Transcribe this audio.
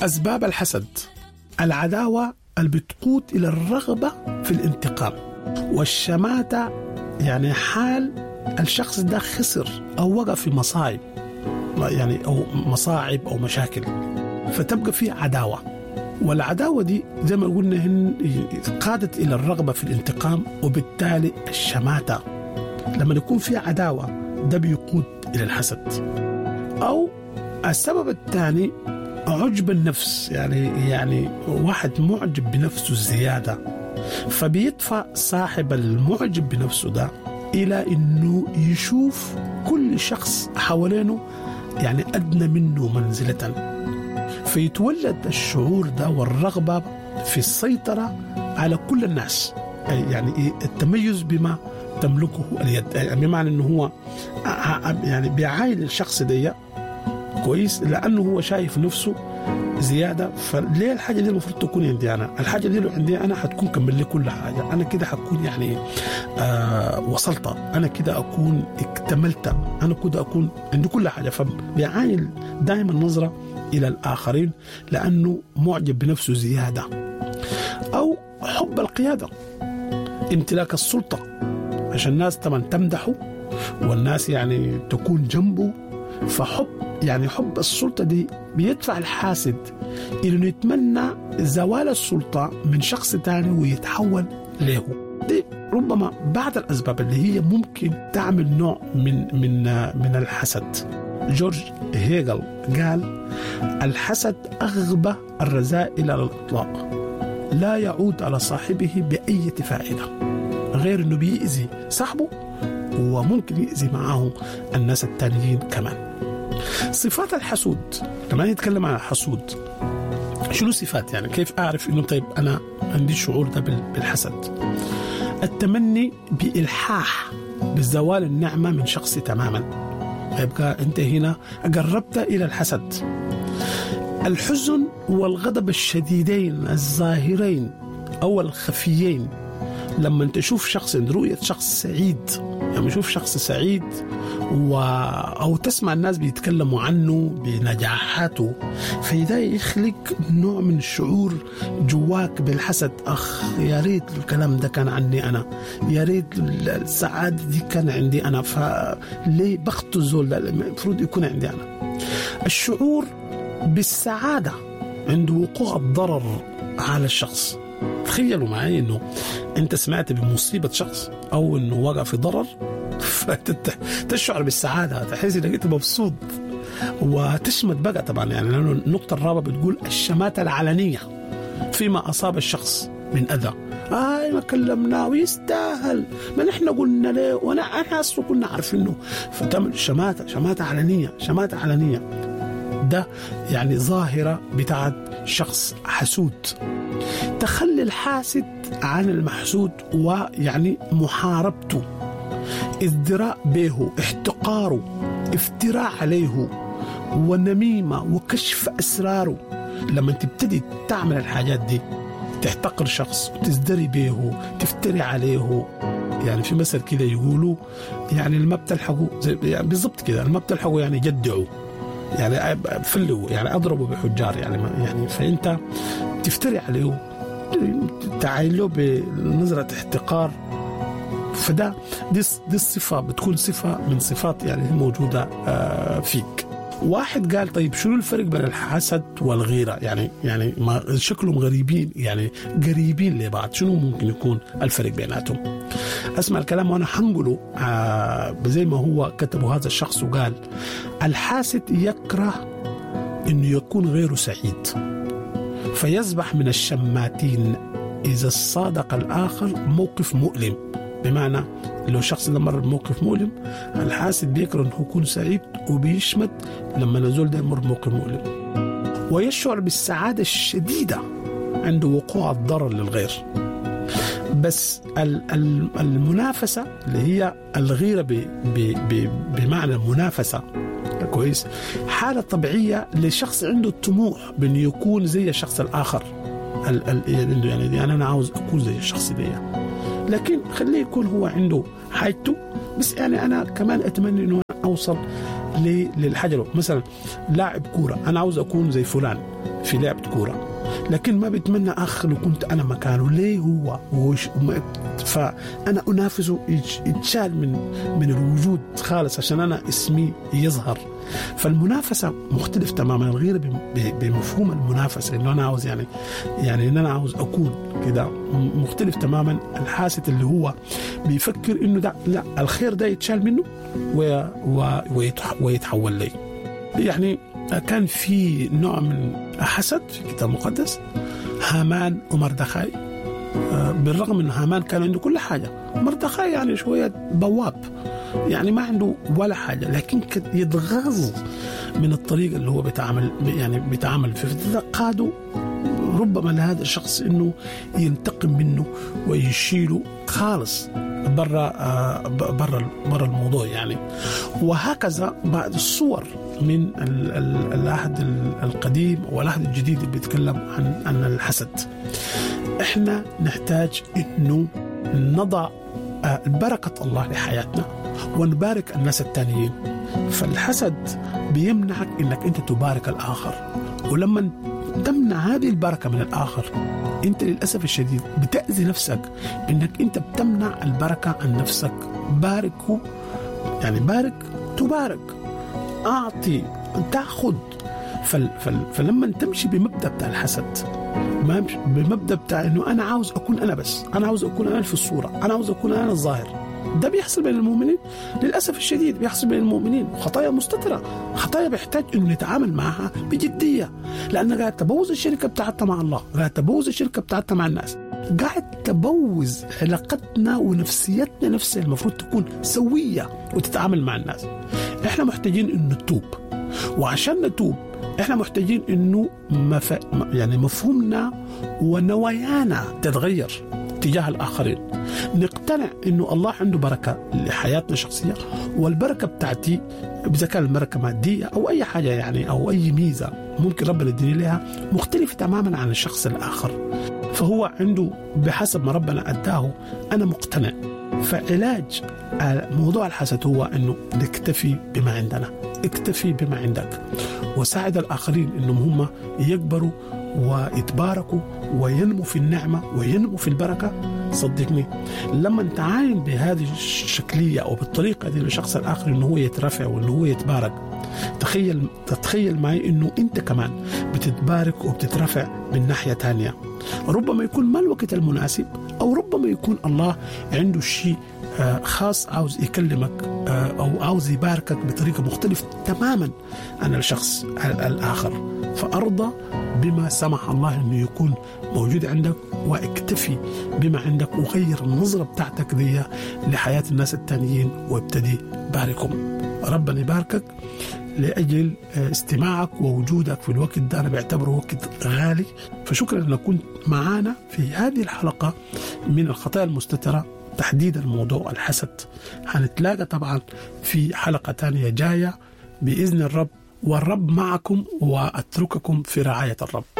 أسباب الحسد العداوة اللي بتقود إلى الرغبة في الانتقام والشماتة يعني حال الشخص ده خسر أو وقع في مصايب يعني أو مصاعب أو مشاكل فتبقى في عداوة والعداوة دي زي ما قلنا هن قادت إلى الرغبة في الانتقام وبالتالي الشماتة لما يكون في عداوة ده بيقود إلى الحسد أو السبب الثاني عجب النفس يعني يعني واحد معجب بنفسه زيادة فبيدفع صاحب المعجب بنفسه ده إلى إنه يشوف كل شخص حوالينه يعني أدنى منه منزلة فيتولد الشعور ده والرغبة في السيطرة على كل الناس يعني التميز بما تملكه اليد يعني بمعنى انه هو يعني بيعاين الشخص ده كويس لانه هو شايف نفسه زياده فليه الحاجه دي المفروض تكون عندي انا؟ الحاجه دي لو عندي انا حتكون كمل لي كل حاجه، انا كده حكون يعني آه وصلت، انا كده اكون اكتملت، انا كده اكون عندي كل حاجه فبيعاين دائما نظره الى الاخرين لانه معجب بنفسه زياده. او حب القياده امتلاك السلطه عشان الناس طبعا تمدحه والناس يعني تكون جنبه فحب يعني حب السلطة دي بيدفع الحاسد إلى إنه يتمنى زوال السلطة من شخص تاني ويتحول له دي ربما بعض الأسباب اللي هي ممكن تعمل نوع من من من الحسد جورج هيجل قال الحسد أغبى الرذائل على الإطلاق لا يعود على صاحبه بأي فائدة غير أنه بيأذي صاحبه وممكن يأذي معه الناس التانيين كمان صفات الحسود لما نتكلم عن الحسود شنو صفات يعني كيف أعرف أنه طيب أنا عندي الشعور ده بالحسد التمني بإلحاح بزوال النعمة من شخص تماما يبقى أنت هنا قربت إلى الحسد الحزن والغضب الشديدين الظاهرين أو الخفيين لما تشوف شخص رؤية شخص سعيد لما تشوف شخص سعيد و... أو تسمع الناس بيتكلموا عنه بنجاحاته فده يخلق نوع من الشعور جواك بالحسد أخ يا ريت الكلام ده كان عني أنا يا ريت السعادة دي كان عندي أنا فليه بخت الزول المفروض يكون عندي أنا الشعور بالسعادة عند وقوع الضرر على الشخص تخيلوا معي انه انت سمعت بمصيبه شخص او انه وقع في ضرر فتشعر بالسعاده تحس انك انت مبسوط وتشمت بقى طبعا يعني لانه النقطه الرابعه بتقول الشماته العلنيه فيما اصاب الشخص من اذى آه ما كلمناه ويستاهل ما نحن قلنا له وانا انا اصلا كنا عارفينه فتعمل شماته شماته علنيه شماته علنيه ده يعني ظاهره بتاعت شخص حسود تخلي الحاسد عن المحسود ويعني محاربته ازدراء به احتقاره افتراء عليه ونميمة وكشف أسراره لما تبتدي تعمل الحاجات دي تحتقر شخص وتزدري به تفتري عليه يعني في مثل كده يقولوا يعني الما بتلحقوا يعني بالضبط كده الما بتلحقوا يعني جدعوا يعني فلوا يعني اضربوا بحجار يعني يعني فانت تفتري عليه تعاين له بنظرة احتقار فده دي دي الصفة بتكون صفة من صفات يعني موجودة فيك واحد قال طيب شنو الفرق بين الحسد والغيرة يعني يعني ما شكلهم غريبين يعني قريبين لبعض شنو ممكن يكون الفرق بيناتهم اسمع الكلام وانا حنقله آه زي ما هو كتبه هذا الشخص وقال الحاسد يكره انه يكون غيره سعيد فيسبح من الشماتين إذا صادق الآخر موقف مؤلم بمعنى لو شخص ده مر بموقف مؤلم الحاسد بيكره انه يكون سعيد وبيشمت لما نزول ده يمر بموقف مؤلم ويشعر بالسعادة الشديدة عند وقوع الضرر للغير بس المنافسة اللي هي الغيرة بمعنى المنافسة كويس حالة طبيعية لشخص عنده الطموح بأنه يكون زي الشخص الآخر ال ال يعني, يعني أنا عاوز أكون زي الشخص ده لكن خليه يكون هو عنده حاجته بس يعني أنا كمان أتمنى أنه أوصل للحاجه مثلا لاعب كوره انا عاوز اكون زي فلان في لعبه كوره لكن ما بتمنى اخ لو كنت انا مكانه ليه هو وش فانا انافسه يتشال من من الوجود خالص عشان انا اسمي يظهر فالمنافسه مختلف تماما الغيره بمفهوم المنافسه انه انا عاوز يعني يعني ان انا عاوز اكون كده مختلف تماما الحاسد اللي هو بيفكر انه ده لا الخير ده يتشال منه ويتحول لي يعني كان في نوع من حسد في الكتاب المقدس هامان ومردخاي آه، بالرغم ان هامان كان عنده كل حاجه مردخاي يعني شويه بواب يعني ما عنده ولا حاجه لكن يتغاظ من الطريقه اللي هو بيتعامل يعني بيتعامل فيه قادوا ربما لهذا الشخص انه ينتقم منه ويشيله خالص برا آه، برا برا الموضوع يعني وهكذا بعض الصور من العهد القديم والعهد الجديد اللي بيتكلم عن عن الحسد احنا نحتاج انه نضع آه، بركة الله لحياتنا ونبارك الناس التانيين فالحسد بيمنعك انك انت تبارك الاخر ولما تمنع هذه البركة من الآخر أنت للأسف الشديد بتأذي نفسك بأنك أنت بتمنع البركة عن نفسك باركه يعني بارك تبارك أعطي تأخذ فل فل فلما تمشي بمبدأ بتاع الحسد ما بمبدأ بتاع أنه أنا عاوز أكون أنا بس أنا عاوز أكون أنا في الصورة أنا عاوز أكون أنا الظاهر ده بيحصل بين المؤمنين للاسف الشديد بيحصل بين المؤمنين خطايا مستتره خطايا بيحتاج انه نتعامل معها بجديه لان قاعد تبوظ الشركه بتاعتها مع الله قاعد تبوظ الشركه بتاعتها مع الناس قاعد تبوظ علاقتنا ونفسيتنا نفسها المفروض تكون سويه وتتعامل مع الناس احنا محتاجين انه نتوب وعشان نتوب احنا محتاجين انه مف... يعني مفهومنا ونوايانا تتغير تجاه الاخرين نقتنع انه الله عنده بركه لحياتنا الشخصيه والبركه بتاعتي اذا كان البركه ماديه او اي حاجه يعني او اي ميزه ممكن ربنا يديني لها مختلفه تماما عن الشخص الاخر فهو عنده بحسب ما ربنا اداه انا مقتنع فعلاج موضوع الحسد هو انه نكتفي بما عندنا اكتفي بما عندك وساعد الاخرين انهم هم يكبروا ويتباركوا وينموا في النعمه وينموا في البركه صدقني لما تعاين بهذه الشكليه او بالطريقه دي للشخص الاخر انه هو يترفع وانه هو يتبارك تخيل تتخيل معي انه انت كمان بتتبارك وبتترفع من ناحيه ثانيه ربما يكون ما الوقت المناسب او ربما يكون الله عنده شيء آه، خاص عاوز يكلمك آه، او عاوز يباركك بطريقه مختلفه تماما عن الشخص الاخر فارضى بما سمح الله انه يكون موجود عندك واكتفي بما عندك وغير النظرة بتاعتك دي لحياة الناس التانيين وابتدي باركهم ربنا يباركك لأجل استماعك ووجودك في الوقت ده أنا بعتبره وقت غالي فشكرا أنك كنت معنا في هذه الحلقة من الخطايا المستترة تحديدا موضوع الحسد هنتلاقى طبعا في حلقة تانية جاية بإذن الرب والرب معكم وأترككم في رعاية الرب